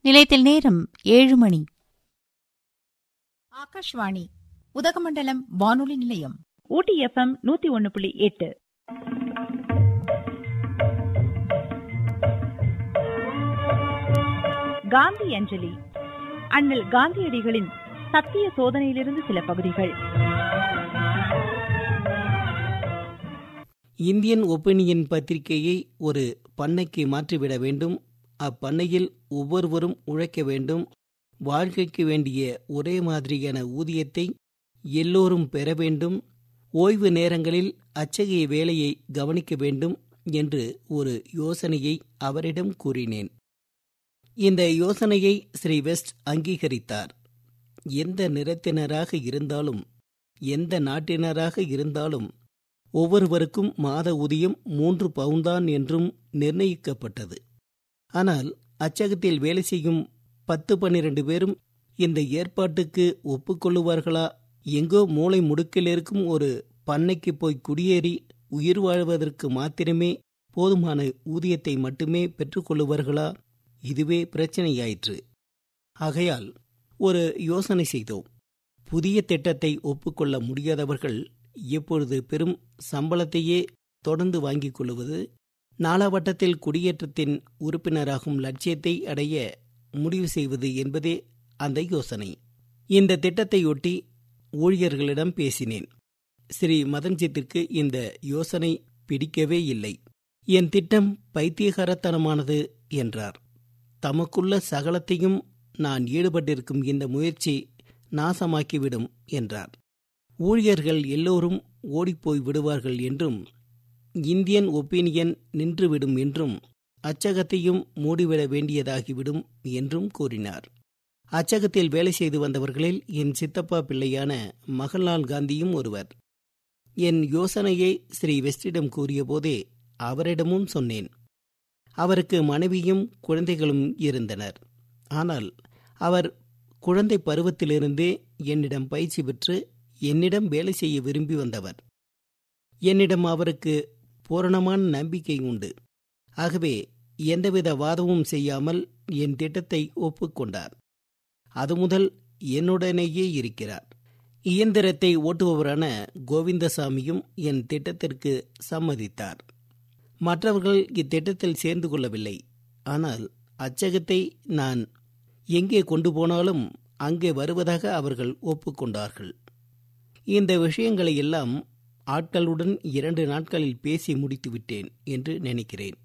நிலையத்தில் நேரம் ஏழு மணி ஆகாஷ்வாணி உதகமண்டலம் வானொலி நிலையம் ஊட்டி எஃப்எம் நூத்தி ஒன்னு புள்ளி எட்டு காந்தி அஞ்சலி அண்ணல் காந்தியடிகளின் சத்திய சோதனையிலிருந்து சில பகுதிகள் இந்தியன் ஒப்பீனியன் பத்திரிகையை ஒரு பண்ணைக்கு மாற்றிவிட வேண்டும் அப்பண்ணையில் ஒவ்வொருவரும் உழைக்க வேண்டும் வாழ்க்கைக்கு வேண்டிய ஒரே மாதிரியான ஊதியத்தை எல்லோரும் பெற வேண்டும் ஓய்வு நேரங்களில் அச்சகைய வேலையை கவனிக்க வேண்டும் என்று ஒரு யோசனையை அவரிடம் கூறினேன் இந்த யோசனையை ஸ்ரீ வெஸ்ட் அங்கீகரித்தார் எந்த நிறத்தினராக இருந்தாலும் எந்த நாட்டினராக இருந்தாலும் ஒவ்வொருவருக்கும் மாத ஊதியம் மூன்று பவுன்தான் என்றும் நிர்ணயிக்கப்பட்டது ஆனால் அச்சகத்தில் வேலை செய்யும் பத்து பன்னிரண்டு பேரும் இந்த ஏற்பாட்டுக்கு ஒப்புக்கொள்ளுவார்களா எங்கோ மூளை முடுக்கில் இருக்கும் ஒரு பண்ணைக்கு போய் குடியேறி உயிர் வாழ்வதற்கு மாத்திரமே போதுமான ஊதியத்தை மட்டுமே பெற்றுக்கொள்ளுவார்களா இதுவே பிரச்சனையாயிற்று ஆகையால் ஒரு யோசனை செய்தோம் புதிய திட்டத்தை ஒப்புக்கொள்ள முடியாதவர்கள் இப்பொழுது பெரும் சம்பளத்தையே தொடர்ந்து வாங்கிக் கொள்வது நாலாவட்டத்தில் குடியேற்றத்தின் உறுப்பினராகும் லட்சியத்தை அடைய முடிவு செய்வது என்பதே அந்த யோசனை இந்த திட்டத்தையொட்டி ஊழியர்களிடம் பேசினேன் ஸ்ரீ மதன்ஜித்திற்கு இந்த யோசனை பிடிக்கவே இல்லை என் திட்டம் பைத்தியகாரத்தனமானது என்றார் தமக்குள்ள சகலத்தையும் நான் ஈடுபட்டிருக்கும் இந்த முயற்சி நாசமாக்கிவிடும் என்றார் ஊழியர்கள் எல்லோரும் ஓடிப்போய் விடுவார்கள் என்றும் இந்தியன் ஒப்பீனியன் நின்றுவிடும் என்றும் அச்சகத்தையும் மூடிவிட வேண்டியதாகிவிடும் என்றும் கூறினார் அச்சகத்தில் வேலை செய்து வந்தவர்களில் என் சித்தப்பா பிள்ளையான மகன்லால் காந்தியும் ஒருவர் என் யோசனையை ஸ்ரீ வெஸ்டிடம் கூறியபோதே அவரிடமும் சொன்னேன் அவருக்கு மனைவியும் குழந்தைகளும் இருந்தனர் ஆனால் அவர் குழந்தை பருவத்திலிருந்தே என்னிடம் பயிற்சி பெற்று என்னிடம் வேலை செய்ய விரும்பி வந்தவர் என்னிடம் அவருக்கு பூரணமான நம்பிக்கை உண்டு ஆகவே எந்தவித வாதமும் செய்யாமல் என் திட்டத்தை ஒப்புக்கொண்டார் அது முதல் என்னுடனேயே இருக்கிறார் இயந்திரத்தை ஓட்டுபவரான கோவிந்தசாமியும் என் திட்டத்திற்கு சம்மதித்தார் மற்றவர்கள் இத்திட்டத்தில் சேர்ந்து கொள்ளவில்லை ஆனால் அச்சகத்தை நான் எங்கே கொண்டு போனாலும் அங்கே வருவதாக அவர்கள் ஒப்புக்கொண்டார்கள் இந்த விஷயங்களை எல்லாம் ஆட்களுடன் இரண்டு நாட்களில் பேசி முடித்துவிட்டேன் என்று நினைக்கிறேன்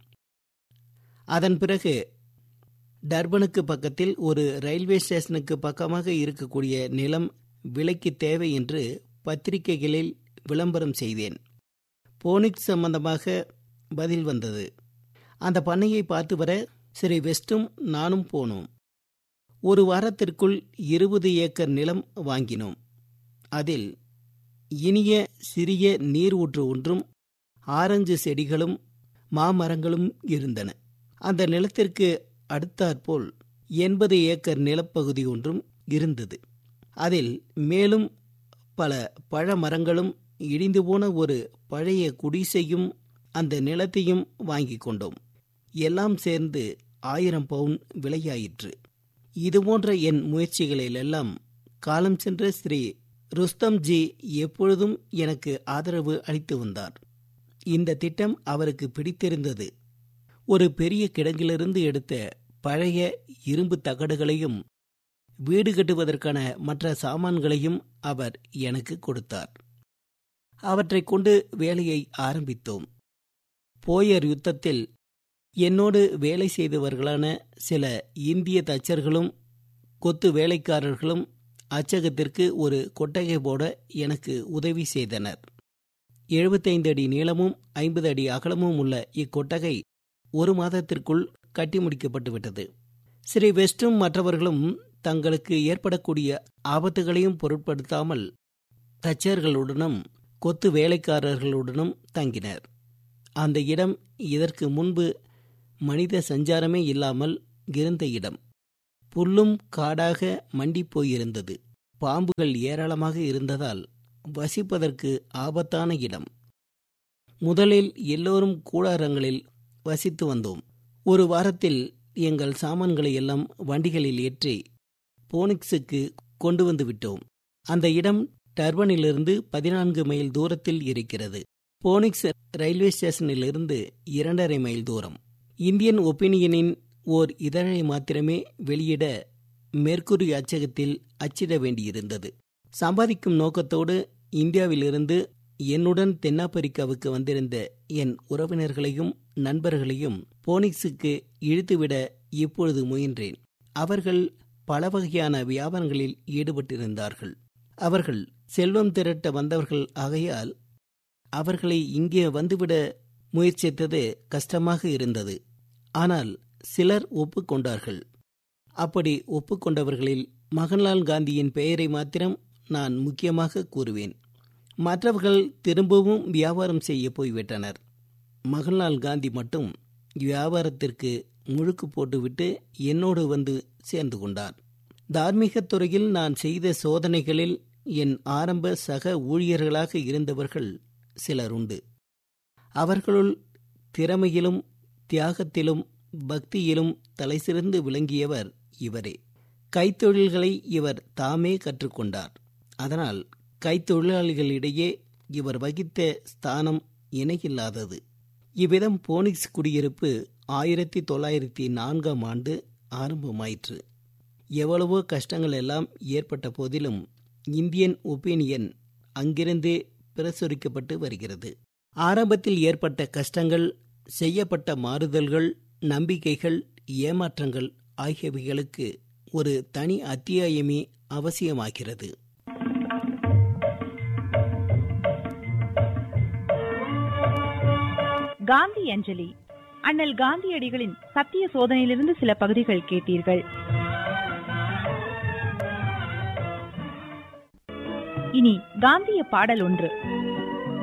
அதன் பிறகு டர்பனுக்கு பக்கத்தில் ஒரு ரயில்வே ஸ்டேஷனுக்கு பக்கமாக இருக்கக்கூடிய நிலம் விலைக்கு தேவை என்று பத்திரிகைகளில் விளம்பரம் செய்தேன் போனிக் சம்பந்தமாக பதில் வந்தது அந்த பண்ணையை பார்த்து வர ஸ்ரீ வெஸ்டும் நானும் போனோம் ஒரு வாரத்திற்குள் இருபது ஏக்கர் நிலம் வாங்கினோம் அதில் இனிய சிறிய நீர் ஊற்று ஒன்றும் ஆரஞ்சு செடிகளும் மாமரங்களும் இருந்தன அந்த நிலத்திற்கு அடுத்தாற்போல் எண்பது ஏக்கர் நிலப்பகுதி ஒன்றும் இருந்தது அதில் மேலும் பல பழ மரங்களும் இடிந்து போன ஒரு பழைய குடிசையும் அந்த நிலத்தையும் வாங்கிக் கொண்டோம் எல்லாம் சேர்ந்து ஆயிரம் பவுன் விலையாயிற்று இதுபோன்ற என் முயற்சிகளிலெல்லாம் காலம் சென்ற ஸ்ரீ ருஸ்தம்ஜி எப்பொழுதும் எனக்கு ஆதரவு அளித்து வந்தார் இந்த திட்டம் அவருக்கு பிடித்திருந்தது ஒரு பெரிய கிடங்கிலிருந்து எடுத்த பழைய இரும்பு தகடுகளையும் வீடு கட்டுவதற்கான மற்ற சாமான்களையும் அவர் எனக்கு கொடுத்தார் அவற்றை கொண்டு வேலையை ஆரம்பித்தோம் போயர் யுத்தத்தில் என்னோடு வேலை செய்தவர்களான சில இந்திய தச்சர்களும் கொத்து வேலைக்காரர்களும் அச்சகத்திற்கு ஒரு கொட்டகை போட எனக்கு உதவி செய்தனர் எழுபத்தைந்து அடி நீளமும் ஐம்பது அடி அகலமும் உள்ள இக்கொட்டகை ஒரு மாதத்திற்குள் கட்டி முடிக்கப்பட்டுவிட்டது ஸ்ரீ வெஸ்டும் மற்றவர்களும் தங்களுக்கு ஏற்படக்கூடிய ஆபத்துகளையும் பொருட்படுத்தாமல் தச்சர்களுடனும் கொத்து வேலைக்காரர்களுடனும் தங்கினர் அந்த இடம் இதற்கு முன்பு மனித சஞ்சாரமே இல்லாமல் இருந்த இடம் புல்லும் காடாக மண்டி போயிருந்தது பாம்புகள் ஏராளமாக இருந்ததால் வசிப்பதற்கு ஆபத்தான இடம் முதலில் எல்லோரும் கூடாரங்களில் வசித்து வந்தோம் ஒரு வாரத்தில் எங்கள் சாமான்களை எல்லாம் வண்டிகளில் ஏற்றி போனிக்ஸுக்கு கொண்டு வந்து விட்டோம் அந்த இடம் டர்பனிலிருந்து பதினான்கு மைல் தூரத்தில் இருக்கிறது போனிக்ஸ் ரயில்வே ஸ்டேஷனிலிருந்து இரண்டரை மைல் தூரம் இந்தியன் ஒப்பீனியனின் ஓர் இதழை மாத்திரமே வெளியிட மேற்கூறி அச்சகத்தில் அச்சிட வேண்டியிருந்தது சம்பாதிக்கும் நோக்கத்தோடு இந்தியாவிலிருந்து என்னுடன் தென்னாப்பிரிக்காவுக்கு வந்திருந்த என் உறவினர்களையும் நண்பர்களையும் போனிக்ஸுக்கு இழுத்துவிட இப்பொழுது முயன்றேன் அவர்கள் பல வகையான வியாபாரங்களில் ஈடுபட்டிருந்தார்கள் அவர்கள் செல்வம் திரட்ட வந்தவர்கள் ஆகையால் அவர்களை இங்கே வந்துவிட முயற்சித்தது கஷ்டமாக இருந்தது ஆனால் சிலர் ஒப்புக்கொண்டார்கள் அப்படி ஒப்புக்கொண்டவர்களில் மகன்லால் காந்தியின் பெயரை மாத்திரம் நான் முக்கியமாக கூறுவேன் மற்றவர்கள் திரும்பவும் வியாபாரம் செய்ய போய்விட்டனர் மகன்லால் காந்தி மட்டும் வியாபாரத்திற்கு முழுக்கு போட்டுவிட்டு என்னோடு வந்து சேர்ந்து கொண்டார் தார்மீகத் துறையில் நான் செய்த சோதனைகளில் என் ஆரம்ப சக ஊழியர்களாக இருந்தவர்கள் சிலர் உண்டு அவர்களுள் திறமையிலும் தியாகத்திலும் பக்தியிலும் தலைசிறந்து விளங்கியவர் இவரே கைத்தொழில்களை இவர் தாமே கற்றுக்கொண்டார் அதனால் கைத்தொழிலாளிகளிடையே இவர் வகித்த ஸ்தானம் இணையில்லாதது இவ்விதம் போனிக்ஸ் குடியிருப்பு ஆயிரத்தி தொள்ளாயிரத்தி நான்காம் ஆண்டு ஆரம்பமாயிற்று எவ்வளவோ கஷ்டங்கள் எல்லாம் ஏற்பட்ட போதிலும் இந்தியன் ஒப்பீனியன் அங்கிருந்தே பிரசுரிக்கப்பட்டு வருகிறது ஆரம்பத்தில் ஏற்பட்ட கஷ்டங்கள் செய்யப்பட்ட மாறுதல்கள் நம்பிக்கைகள் ஏமாற்றங்கள் ஆகியவைகளுக்கு ஒரு தனி அத்தியாயமே அவசியமாகிறது காந்தி அஞ்சலி அண்ணல் காந்தியடிகளின் சத்திய சோதனையிலிருந்து சில பகுதிகள் கேட்டீர்கள் இனி காந்திய பாடல் ஒன்று